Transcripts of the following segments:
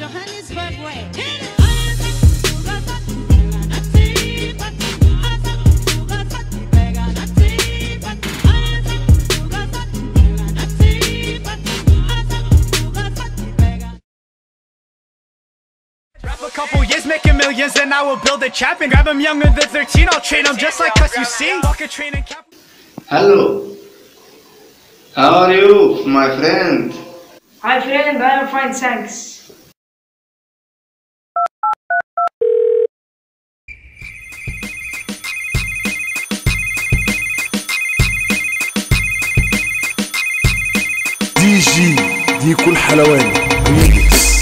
Johannesburg way. Rap a couple years, making millions, then I will build a champion. Grab him younger than 13, I'll train him just like us, you see? Fuck a training cap. Hello. How are you, my friend? Hi friend, I am fine, thanks. دي جي ديكو الحلواني ريميكس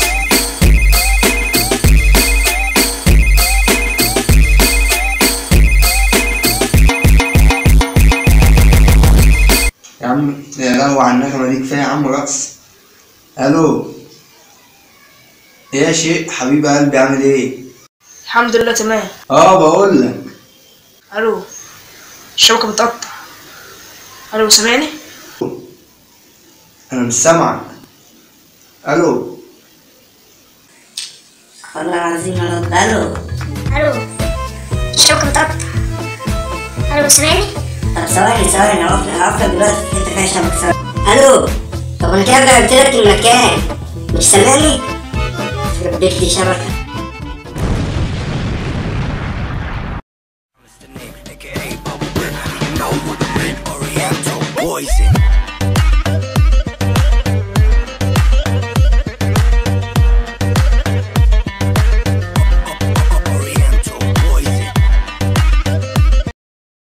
يا عم يا لهوي على النغمة دي كفاية يا عم رقص الو ايه يا شيء حبيب قلبي عامل ايه؟ الحمد لله تمام اه بقول لك الو الشبكة بتقطع الو سامعني؟ انا مش سامعك الو والله العظيم رد الو الو الشبكة بتقطع الو سامعني؟ طب ثواني ثواني هقف هقف لك دلوقتي في حته فيها شبكه ثواني الو طب انا كده غيرت لك المكان مش سامعني؟ يخرب بيت دي شبكه poison